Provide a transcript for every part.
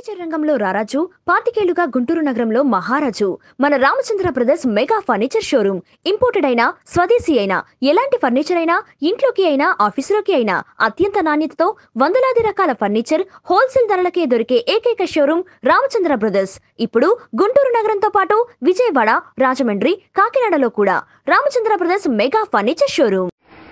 furniture రంగంలో రారాజు పాతికేళ్లుగా గుంటూరు నగరంలో మహారాజు మన Ramachandra brothers mega furniture showroom imported అయినా స్వదేశీ అయినా ఎలాంటి ఫర్నిచర్ అయినా ఇంట్లోకి అయినా ఆఫీసులోకి అయినా అత్యంత నాణ్యతతో వందలాది రకాల ఫర్నిచర్ హోల్సేల్ ధరలకే దొరికే ఏకైక షోరూమ్ రామచంద్ర బ్రదర్స్ ఇప్పుడు గుంటూరు నగరంతో పాటు విజయవాడ రాజమండ్రి కాకినాడలో కూడా Ramachandra brothers mega furniture showroom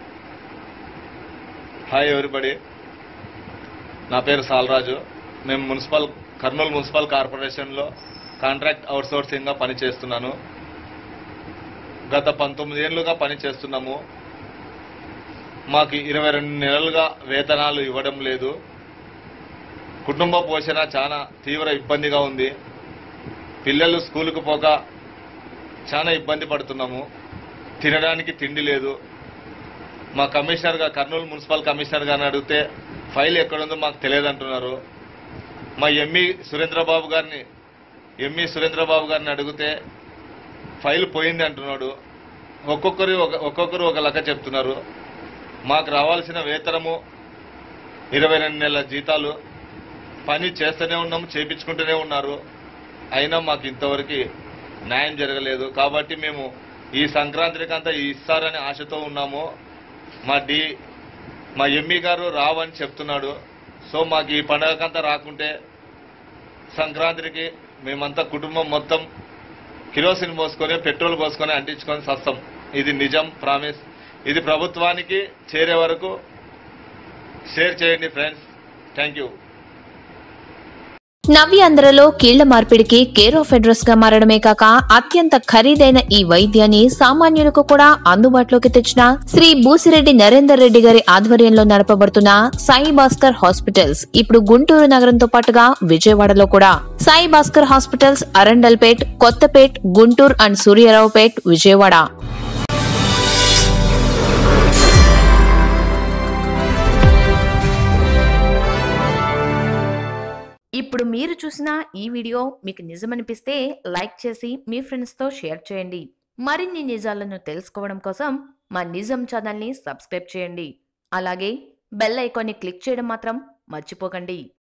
hi everybody నా పేరు సాల్రాజు మేము మున్సిపల్ కర్నూలు మున్సిపల్ కార్పొరేషన్లో కాంట్రాక్ట్ అవుట్సోర్సింగ్గా పనిచేస్తున్నాను గత పంతొమ్మిది ఏళ్ళుగా పనిచేస్తున్నాము మాకు ఇరవై రెండు నెలలుగా వేతనాలు ఇవ్వడం లేదు కుటుంబ పోషణ చాలా తీవ్ర ఇబ్బందిగా ఉంది పిల్లలు స్కూలుకు పోక చాలా ఇబ్బంది పడుతున్నాము తినడానికి తిండి లేదు మా కమిషనర్ గా కర్నూలు మున్సిపల్ కమిషనర్ గారిని అడిగితే ఫైల్ ఎక్కడుందో మాకు తెలియదు అంటున్నారు మా ఎంఈ సురేంద్రబాబు గారిని ఎంఈ సురేంద్రబాబు గారిని అడిగితే ఫైల్ పోయింది అంటున్నాడు ఒక్కొక్కరు ఒక ఒక్కొక్కరు ఒక లెక్క చెప్తున్నారు మాకు రావాల్సిన వేతనము ఇరవై రెండు నెలల జీతాలు పని చేస్తూనే ఉన్నాము చేపించుకుంటూనే ఉన్నారు అయినా మాకు ఇంతవరకు న్యాయం జరగలేదు కాబట్టి మేము ఈ సంక్రాంతికి అంతా ఇస్తారని ఆశతో ఉన్నాము మా డి మా ఎంఈ గారు రావని చెప్తున్నాడు సో మాకు ఈ పండగకంతా రాకుంటే సంక్రాంతికి మేమంతా కుటుంబం మొత్తం కిరోసిన్ పోసుకొని పెట్రోల్ పోసుకొని అంటించుకొని సస్తాం ఇది నిజం ప్రామిస్ ఇది ప్రభుత్వానికి చేరే వరకు షేర్ చేయండి ఫ్రెండ్స్ థ్యాంక్ యూ నవ్యాంధ్రలో కీళ్ల మార్పిడికి కేర్ ఆఫ్ అడ్రస్ గా మారడమే కాక అత్యంత ఖరీదైన ఈ వైద్యాన్ని సామాన్యులకు కూడా అందుబాటులోకి తెచ్చిన శ్రీ బూసిరెడ్డి నరేందర్ రెడ్డి గారి ఆధ్వర్యంలో నడపబడుతున్న సాయి భాస్కర్ హాస్పిటల్స్ ఇప్పుడు గుంటూరు నగరంతో పాటుగా విజయవాడలో కూడా సాయి భాస్కర్ హాస్పిటల్స్ అరండల్పేట్ కొత్తపేట్ గుంటూరు అండ్ సూర్యారావుపేట్ విజయవాడ ఇప్పుడు మీరు చూసిన ఈ వీడియో మీకు నిజమనిపిస్తే లైక్ చేసి మీ ఫ్రెండ్స్తో షేర్ చేయండి మరిన్ని నిజాలను తెలుసుకోవడం కోసం మా నిజం ఛానల్ని సబ్స్క్రైబ్ చేయండి అలాగే బెల్ ఐకాన్ని క్లిక్ చేయడం మాత్రం మర్చిపోకండి